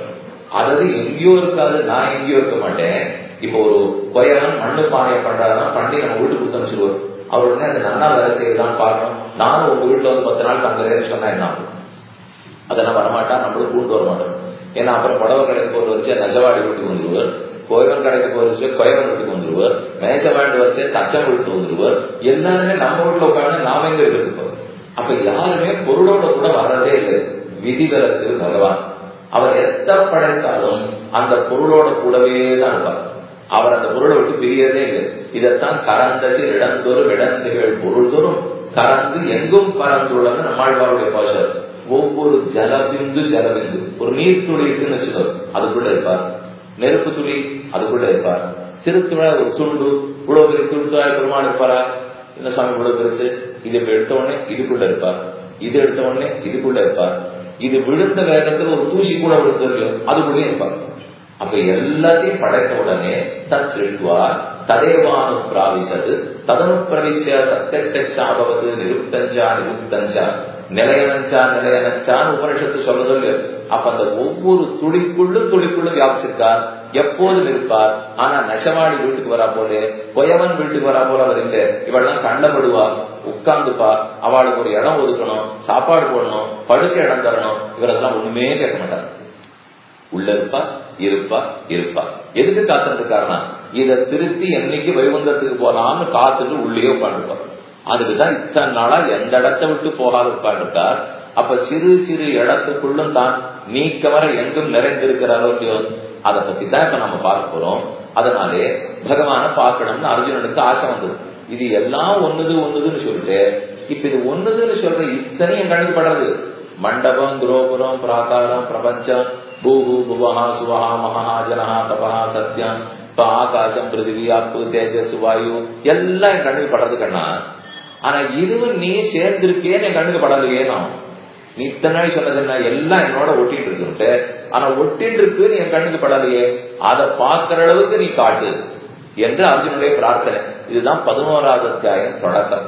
அதாவது எங்கேயோ இருக்காது நான் எங்கேயோ இருக்க மாட்டேன் இப்போ ஒரு கொயவன் மண்ணு பானையை பண்றாருன்னா பண்ணி நம்ம வீட்டுக்கு கொடுத்தமிச்சிருவோம் அவர் உடனே அந்த நன்னா வேலை செய்யலாம் பார்க்கணும் நானும் உங்க வீட்டுல வந்து பத்து நாள் தங்குறேன்னு சொன்னா என்ன ஆகும் அதெல்லாம் வரமாட்டா நம்மளும் கூட்டு வர மாட்டோம் ஏன்னா அப்புறம் புடவை கடைக்கு போற வச்சு நெஜவாடி வீட்டுக்கு வந்துருவார் கோயவன் கடைக்கு போற வச்சு கோயவன் வீட்டுக்கு வந்துருவார் மேசவாண்டு வச்சு தச்சம் வீட்டுக்கு வந்துருவார் எல்லாருமே நம்ம வீட்டுல உட்காந்து நாம எங்க இருக்கிறது அப்ப யாருமே பொருளோட கூட வர்றதே இல்லை விதிவிலக்கு பகவான் அவர் எத்த படைத்தாலும் அந்த பொருளோட கூடவே தான் இருப்பார் அவர் அந்த பொருளை விட்டு பிரியதே இல்லை இதைத்தான் கரந்தசி இடந்தோறும் இடந்துகள் பொருள் தோறும் கறந்து எங்கும் பறந்துள்ளது நம்மாழ்வாருடைய பாஷர் ஒவ்வொரு ஜலபிந்து ஜலபிந்து ஒரு நீர் துளி இருக்குன்னு வச்சுக்கோ அதுக்குள்ள இருப்பார் நெருப்பு துளி அதுக்குள்ள இருப்பார் திருத்துழ ஒரு துண்டு இவ்வளவு பெரிய துண்டுவாய் பெருமாள் இருப்பாரா என்ன சாமி இவ்வளவு பெருசு இது இப்ப எடுத்த உடனே இதுக்குள்ள இருப்பார் இது எடுத்த உடனே இதுக்குள்ள இருப்பார் இது விழுந்த வேகத்துல ஒரு தூசி கூட விழுந்து அதுக்குள்ளே இருப்பார் அப்ப எல்லாத்தையும் படைத்த உடனே தத் சிருஷ்டுவா ததேவானு பிராவிசது ததனு பிரவிசிய சத்தியச்சாபவது நிருப்தஞ்சா நிருப்தஞ்சா நிலையனஞ்சா நிலையனஞ்சான்னு உபனிஷத்து சொல்றது அப்ப அந்த ஒவ்வொரு துளிக்குள்ளும் துளிக்குள்ளும் வியாபிச்சிருக்கார் எப்போதும் இருப்பார் ஆனா நெசவாடி வீட்டுக்கு வரா போல கொயவன் வீட்டுக்கு வரா போல அவர் இல்லை இவெல்லாம் கண்டப்படுவா உட்கார்ந்துப்பா அவளுக்கு ஒரு இடம் ஒதுக்கணும் சாப்பாடு போடணும் படுக்க இடம் தரணும் இவரெல்லாம் ஒண்ணுமே கேட்க மாட்டார் உள்ள இருப்பா இருப்பா இருப்பா எதுக்கு காத்துட்டு இருக்காருன்னா இதை திருத்தி என்னைக்கு வைகுந்தத்துக்கு போலாம்னு காத்துட்டு உள்ளே உட்காந்துருப்பார் அதுக்குதான் இத்தனை நாளா எந்த இடத்தை விட்டு போகாத உட்காந்துருக்கார் அப்ப சிறு சிறு இடத்துக்குள்ளும் தான் நீக்கவர எங்கும் நிறைந்திருக்கிறாரோ இல்லையோ அதை பத்தி தான் இப்ப நம்ம பார்க்க போறோம் அதனாலே பகவான பார்க்கணும்னு அர்ஜுனனுக்கு ஆசை வந்தது இது எல்லாம் ஒண்ணுது ஒண்ணுதுன்னு சொல்லிட்டு இப்ப இது ஒண்ணுதுன்னு சொல்ற இத்தனையும் கணக்கு படுறது மண்டபம் குரோபுரம் பிராகாரம் பிரபஞ்சம் பூஹு புவஹா சுவஹா மகா ஜனஹா தபஹா சத்யம் இப்ப ஆகாசம் பிருத்திவி அப்பு தேஜஸ் வாயு எல்லாம் என் கண்ணுக்கு படுறது கண்ணா ஆனா இதுவும் நீ சேர்ந்திருக்கேன்னு என் கண்ணுக்கு படலையே நான் நீ இத்தனை நாள் சொன்னது என்ன எல்லாம் என்னோட ஒட்டிட்டு இருக்குன்ட்டு ஆனா ஒட்டிட்டு இருக்குன்னு என் கண்ணுக்கு படலையே அதை பார்க்கிற அளவுக்கு நீ காட்டு என்று அர்ஜுனுடைய பிரார்த்தனை இதுதான் பதினோராவது அத்தியாயம் தொடக்கம்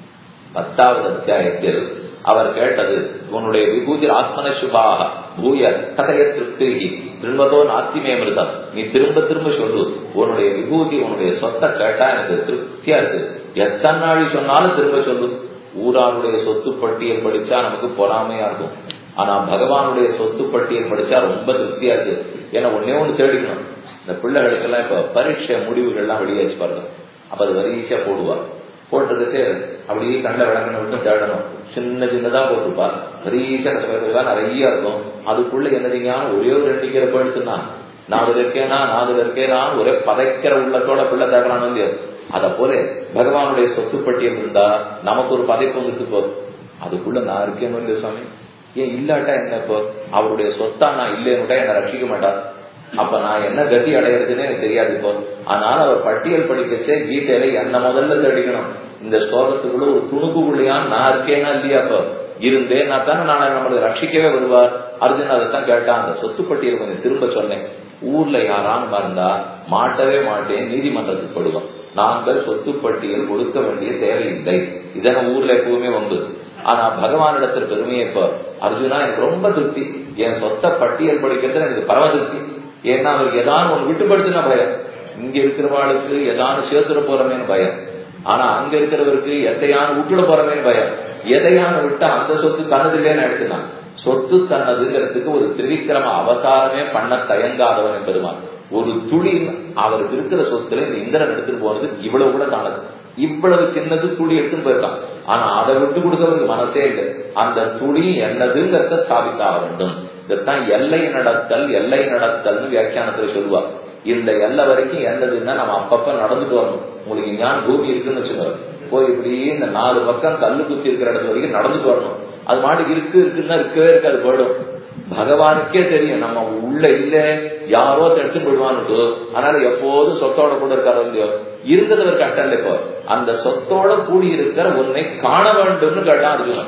பத்தாவது அத்தியாயத்தில் அவர் கேட்டது உன்னுடைய விபூதி ஆத்மன சுபாக பூய கதைய திருப்தி திரும்பதோ நாத்திமே மிருதம் நீ திரும்ப திரும்ப சொல்லு உன்னுடைய விபூதி உன்னுடைய சொத்தை கேட்டா எனக்கு திருப்தியா இருக்கு எத்தனை நாள் சொன்னாலும் திரும்ப சொல்லு ஊராருடைய சொத்து பட்டியல் படிச்சா நமக்கு பொறாமையா இருக்கும் ஆனா பகவானுடைய சொத்து பட்டியல் படிச்சா ரொம்ப திருப்தியா இருக்கு ஏன்னா ஒன்னே ஒண்ணு தேடிக்கணும் இந்த பிள்ளைகளுக்கெல்லாம் இப்ப பரீட்சை முடிவுகள்லாம் வெளியாச்சு பாருங்க அப்ப அது வரிசையா போடுவா போட்டுட்டு அப்படியே கண்ட விளக்கணை விட்டு தேடணும் சின்ன சின்னதா போட்டுப்பா வரிசையா கட்டதான் நிறைய இருக்கும் அதுக்குள்ள என்னதுங்கன்னா ஒரே ஒரு ரெண்டு கீரை போயிடுச்சுன்னா நான் அதுல இருக்கேனா நான் அதுல இருக்கேனா ஒரே பதைக்கிற உள்ளத்தோட பிள்ளை தேடுறானு இல்லையோ அத போல பகவானுடைய சொத்து பட்டியல் இருந்தா நமக்கு ஒரு பதைப்பு வந்துட்டு போதும் அதுக்குள்ள நான் இருக்கேன்னு இல்லையோ சுவாமி ஏன் இல்லாட்டா என்ன இப்போ அவருடைய சொத்தா நான் இல்லைன்னுட்டா என்ன ரட்சிக்க மாட்டார் அப்ப நான் என்ன கதி அடையிறதுன்னு எனக்கு தெரியாது இப்போ அதனால அவர் பட்டியல் படிக்கச்சே கீதையில என்ன முதல்ல தேடிக்கணும் இந்த ஸ்லோகத்துக்குள்ள ஒரு துணுக்குள்ளையான் நான் இருக்கேனா இல்லையா இப்போ இருந்தேன் நான் தானே நான் நம்மளை ரட்சிக்கவே வருவார் அர்ஜுன் அதைத்தான் கேட்டான் அந்த சொத்து பட்டியல் கொஞ்சம் திரும்ப சொன்னேன் ஊர்ல யாரான்னு மறந்தா மாட்டவே மாட்டேன் நீதிமன்றத்துக்கு போடுவோம் நாங்கள் சொத்து பட்டியல் கொடுக்க வேண்டிய தேவையில்லை இதெல்லாம் ஊர்ல எப்பவுமே வந்து ஆனா பகவானிடத்துல பெருமையை இப்போ அர்ஜுனா எனக்கு ரொம்ப திருப்தி என் சொத்த பட்டியல் படிக்கிறது எனக்கு பரவ திருப்தி ஏன்னா அவருக்கு ஏதாவது ஒன்று விட்டுப்படுத்தினா பயம் இங்க இருக்கிறவாளுக்கு ஏதாவது சேர்த்துட போறமேன்னு பயம் ஆனா அங்க இருக்கிறவருக்கு எதையான விட்டுட போறமேன்னு பயம் எதையான விட்டா அந்த சொத்து தனதில்லைன்னு எடுத்துனான் சொத்து தன்னதுங்கிறதுக்கு ஒரு திரிவிக்கிரம அவதாரமே பண்ண தயங்காதவன் என்பதுமான் ஒரு துளி அவருக்கு இருக்கிற சொத்துல இந்த இந்திரன் எடுத்துட்டு போனது இவ்வளவு கூட தானது இவ்வளவு சின்னது துளி எடுத்துன்னு போயிருக்கான் ஆனா அதை விட்டு கொடுக்கறதுக்கு மனசே இல்லை அந்த துளி என்னதுங்கிறத ஸ்தாபித்தாக வேண்டும் இதைத்தான் எல்லை நடத்தல் எல்லை நடத்தல்னு வியாக்கியானத்துல சொல்லுவா இந்த எல்லை வரைக்கும் என்னதுன்னா நம்ம அப்பப்ப நடந்துட்டு வரணும் உங்களுக்கு ஞான பூமி இருக்குன்னு வச்சுக்கோங்க போய் இப்படி இந்த நாலு பக்கம் கல்லு குத்தி இருக்கிற இடத்துல வரைக்கும் நடந்துட்டு வரணும் அது மாட்டுக்கு இருக்கு இருக்குன்னா இருக்கவே இருக்காது போயிடும் பகவானுக்கே தெரியும் நம்ம உள்ள இல்ல யாரோ எடுத்து போயிடுவான்னு அதனால எப்போதும் சொத்தோட கூட இருக்காரோ இல்லையோ இருந்தது ஒரு கட்டம் இல்லை இப்போ அந்த சொத்தோட கூடி இருக்கிற உன்னை காண வேண்டும்னு கேட்டான் அர்ஜுனன்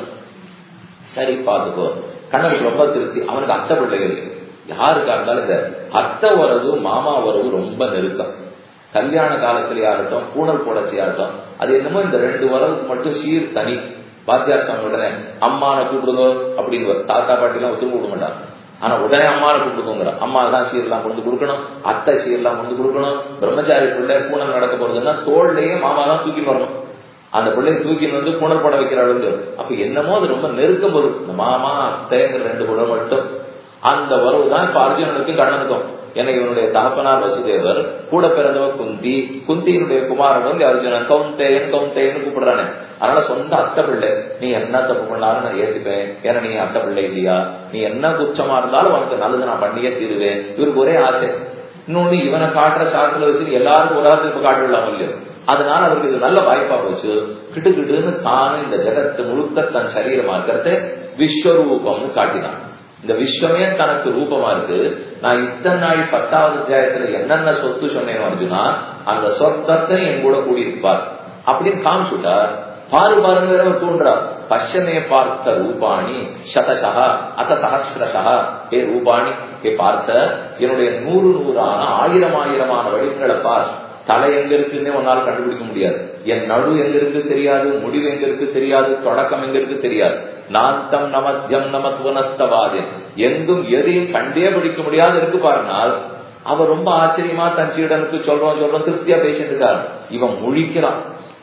சரி பார்த்துக்கோ கண்ணனுக்கு ரொம்ப திருப்தி அவனுக்கு அத்தை பிள்ளைகள் யாருக்கா இருந்தாலும் இந்த அத்தை உறவு மாமா உறவு ரொம்ப நெருக்கம் கல்யாண காலத்திலேயா இருக்கட்டும் பூனல் போடச்சியா இருக்கட்டும் அது என்னமோ இந்த ரெண்டு உறவுக்கு மட்டும் சீர் தனி பாத்தியார் சாமி உடனே அம்மான கூப்பிடுங்க அப்படின்னு தாத்தா பாட்டி எல்லாம் ஒத்துக்க விட மாட்டாங்க ஆனா உடனே அம்மாவை கூப்பிடுங்கிற அம்மா தான் சீரெல்லாம் கொண்டு கொடுக்கணும் அத்தை சீரெல்லாம் கொண்டு கொடுக்கணும் பிரம்மச்சாரி பிள்ளை பூனல் நடக்க போறதுன்னா தோல்லையே மாமா தான் தூக்கி வரணும் அந்த பிள்ளையை தூக்கி வந்து புனர் போட வைக்கிற அளவுக்கு அப்ப என்னமோ அது ரொம்ப நெருக்கம் வரும் இந்த மாமா அத்தைங்கிற ரெண்டு குணம் மட்டும் அந்த உறவு தான் இப்ப அர்ஜுனனுக்கும் கண்ணனுக்கும் ஏன்னா இவனுடைய தகப்பனார் வசுதேவர் கூட பிறந்தவர் குந்தி குந்தியினுடைய குமாரன் வந்து அர்ஜுனன் கவுந்தேயன் கவுந்தேயன் கூப்பிடுறானே அதனால சொந்த அத்தை பிள்ளை நீ என்ன தப்பு பண்ணாலும் நான் ஏத்துப்பேன் ஏன்னா நீ அத்தை பிள்ளை இல்லையா நீ என்ன குச்சமா இருந்தாலும் உனக்கு நல்லது நான் பண்ணியே தீருவேன் இவருக்கு ஒரே ஆசை இன்னொன்னு இவனை காட்டுற சாக்குல வச்சு எல்லாருக்கும் உலகத்துக்கு காட்டிடலாம் இல்லையோ அதனால அவருக்கு இது நல்ல வாய்ப்பா போச்சு கிட்டு கிட்டுன்னு தானே இந்த ஜெகத்து முழுக்க தன் சரீரமா இருக்கிறத விஸ்வரூபம்னு காட்டினான் இந்த விஸ்வமே தனக்கு ரூபமா இருக்கு நான் இத்தனை நாள் பத்தாவது அத்தியாயத்துல என்னென்ன சொத்து சொன்னேன் அர்ஜுனா அந்த சொத்தத்தை என் கூட கூடியிருப்பார் அப்படின்னு காமிச்சுட்டார் பாரு பாருங்க அவர் தோன்றார் பஷ்யமே பார்த்த ரூபாணி சதசா அத சகசிரசா ஏ ரூபாணி ஏ பார்த்த என்னுடைய நூறு நூறான ஆயிரம் ஆயிரமான வடிவங்களை பார் தலை எங்க இருக்குன்னே உன்னால கண்டுபிடிக்க முடியாது என் நடு எங்க இருக்கு தெரியாது முடிவு எங்க இருக்கு தெரியாது தொடக்கம் எங்க இருக்கு தெரியாது நாந்தம் நமத்தியம் நமத்வனஸ்தவாதம் எங்கும் எதையும் கண்டே பிடிக்க முடியாது இருக்கு பாருனால் அவர் ரொம்ப ஆச்சரியமா தன் சீடனுக்கு சொல்றோம் சொல்றோம் திருப்தியா பேசிட்டு இருக்காரு இவன் முழிக்கிறான்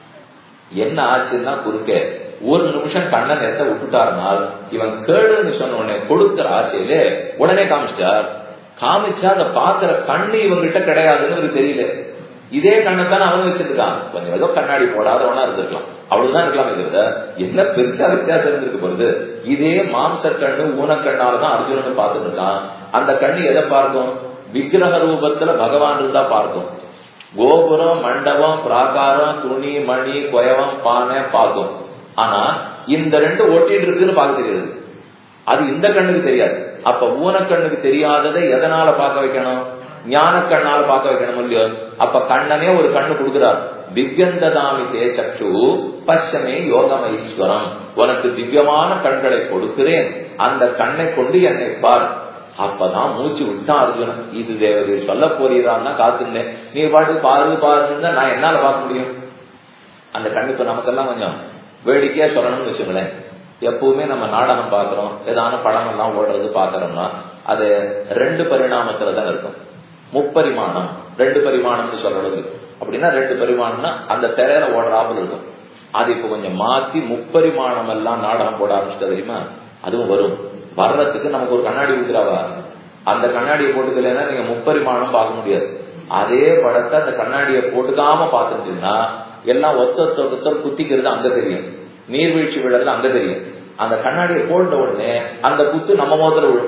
என்ன ஆச்சுன்னா குறுக்க ஒரு நிமிஷம் கண்ணன் நேரத்தை விட்டுட்டாருனால் இவன் கேடுன்னு சொன்ன உடனே கொடுக்கிற ஆசையிலே உடனே காமிச்சார் காமிச்சா அதை பாக்குற கண்ணு இவங்கிட்ட கிடையாதுன்னு இவருக்கு தெரியல இதே கண்ணத்தான அவனு வச்சிருக்கான் கொஞ்சம் ஏதோ கண்ணாடி போடாதவனா இருந்திருக்கலாம் அவ்வளவுதான் இருக்கலாம் தவிர என்ன பெருசா வித்தியாசம் இருந்திருக்கு போறது இதே மாம்ச கண்ணு ஊனக்கண்ணாலதான் அர்ஜுனன் பார்த்துட்டு இருக்கான் அந்த கண்ணு எதை பார்க்கும் விக்கிரக ரூபத்துல பகவான் இருந்தா பார்க்கும் கோபுரம் மண்டபம் பிராகாரம் துணி மணி கொயவம் பானை பார்க்கும் ஆனா இந்த ரெண்டு ஒட்டிட்டு இருக்குன்னு பார்க்க தெரியாது அது இந்த கண்ணுக்கு தெரியாது அப்ப ஊனக்கண்ணுக்கு தெரியாததை எதனால பார்க்க வைக்கணும் ஞான கண்ணால பார்க்க வைக்கணும் இல்லையோ அப்ப கண்ணனே ஒரு கண்ணு கொடுக்கிறார் திவ்யந்ததாமி தே சச்சு பச்சமே யோகமைஸ்வரம் உனக்கு திவ்யமான கண்களை கொடுக்கிறேன் அந்த கண்ணை கொண்டு என்னை பார் அப்பதான் மூச்சு விட்டான் அர்ஜுனன் இது தேவதை சொல்ல போறீரான்னா காத்துனேன் நீ பாட்டு பாரு பாருன்னு நான் என்னால பார்க்க முடியும் அந்த கண்ணுக்கு நமக்கெல்லாம் கொஞ்சம் வேடிக்கையா சொல்லணும்னு வச்சுங்களேன் எப்பவுமே நம்ம நாடகம் பாக்குறோம் ஏதான படம் எல்லாம் ஓடுறது பாக்குறோம்னா அது ரெண்டு பரிணாமத்துல தான் இருக்கும் முப்பரிமாணம் ரெண்டு பரிமாணம்னு சொல்றது அப்படின்னா ரெண்டு பரிமாணம்னா அந்த திரையில ஓடுறாப்புல இருக்கும் அது இப்ப கொஞ்சம் மாத்தி முப்பரிமாணம் எல்லாம் நாடகம் போட ஆரம்பிச்சுட்டா தெரியுமா அதுவும் வரும் வர்றதுக்கு நமக்கு ஒரு கண்ணாடி ஊத்துறாவா அந்த கண்ணாடியை போட்டுக்கலன்னா நீங்க முப்பரிமாணம் பார்க்க முடியாது அதே படத்தை அந்த கண்ணாடியை போட்டுக்காம பார்த்துட்டீங்கன்னா எல்லாம் ஒத்த ஒருத்தர் குத்திக்கிறது அங்க தெரியும் நீர்வீழ்ச்சி விழுறது அங்க தெரியும் அந்த கண்ணாடியை போட்ட உடனே அந்த குத்து நம்ம முகத்துல விழும்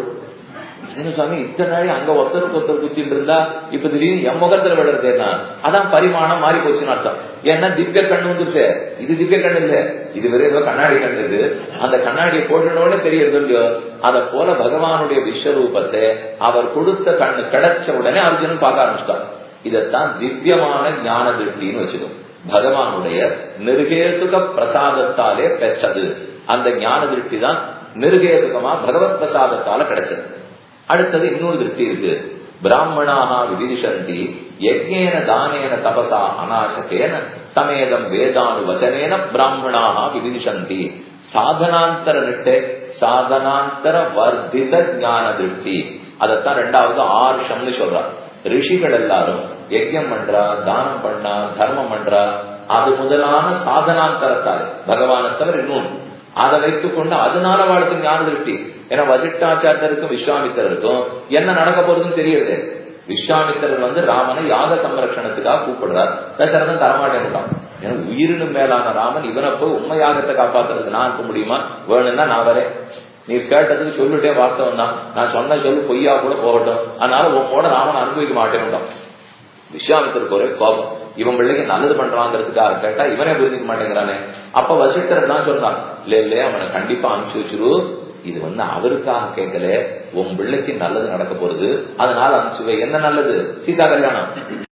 சாமி இத்தனை நாள் அங்க ஒருத்தருக்கு ஒருத்தர் குத்திட்டு இருந்தா இப்ப திடீர்னு என் முகத்துல விழுறது என்ன அதான் பரிமாணம் மாறி போச்சுன்னு அர்த்தம் ஏன்னா திவ்ய கண்ணு வந்துருச்சு இது திவ்ய கண்ணு இல்ல இது வெறும் ஏதோ கண்ணாடி கண்ணு இது அந்த கண்ணாடியை போட்டோட தெரியறது இல்லையோ அத போல பகவானுடைய விஸ்வரூபத்தை அவர் கொடுத்த கண்ணு கிடைச்ச உடனே அர்ஜுனன் பார்க்க ஆரம்பிச்சிட்டார் இதத்தான் திவ்யமான ஞான திருஷ்டின்னு வச்சுக்கோ பகவானுடைய நிருகேதுக பிரசாதத்தாலே பெற்றது அந்த ஞான திருஷ்டி தான் நிருகேதுகமா பகவத் பிரசாதத்தால கிடைச்சது அடுத்தது இன்னொரு திருப்தி இருக்கு பிராமணாக விதிஷந்தி யஜ்ஞேன தானேன தபசா அநாசகேன தமேதம் வேதானு வசனேன பிராமணாக விதிஷந்தி சாதனாந்தர நிட்டை சாதனாந்தர வர்த்தித ஞான திருஷ்டி அதத்தான் ரெண்டாவது ஆர்ஷம்னு சொல்றார் ரிஷிகள் எல்லாரும் யஜ்யம் பண்றா தானம் பண்ணா தர்மம் பண்றா அது முதலான சாதனாந்தரத்தால் பகவானை தவிர இன்னொன்று அதை வைத்துக் கொண்டு அதனால வாழ்க்கை ஞான திருப்தி ஏன்னா வசிஷ்டாச்சாரியருக்கும் விஸ்வாமித்தருக்கும் என்ன நடக்க போறதுன்னு தெரியுது விஸ்வாமித்தர் வந்து ராமனை யாக சம்ரட்சணத்துக்காக கூப்பிடுறார் தசரதன் தரமாட்டேன்ட்டான் ஏன்னா உயிரினும் மேலான ராமன் இவனை போய் உண்மை யாகத்தை காப்பாத்துறது நான் இருக்க முடியுமா வேணும்னா நான் வரேன் நீ கேட்டதுக்கு சொல்லிட்டே வார்த்தவன் தான் நான் சொன்ன சொல்லு பொய்யா கூட போகட்டும் அதனால உன்னோட ராமன் அனுபவிக்க மாட்டேன்ட்டான் விஸ்வாமித்திற்கு ஒரே கோபம் இவன் பிள்ளைக்கு நல்லது பண்றாங்கிறதுக்காக கேட்டா இவனே புரிஞ்சுக்க மாட்டேங்கிறானே அப்ப வசிஷ்டர் தான் சொன்னான் இல்ல இல்ல அவனை கண்டிப்பா அனுப்பிச்சு வச்சிரு இது வந்து அவருக்காக கேட்கல உன் பிள்ளைக்கு நல்லது நடக்க போறது அதனால அனுப்பிச்சு வை என்ன நல்லது சீதா கல்யாணம்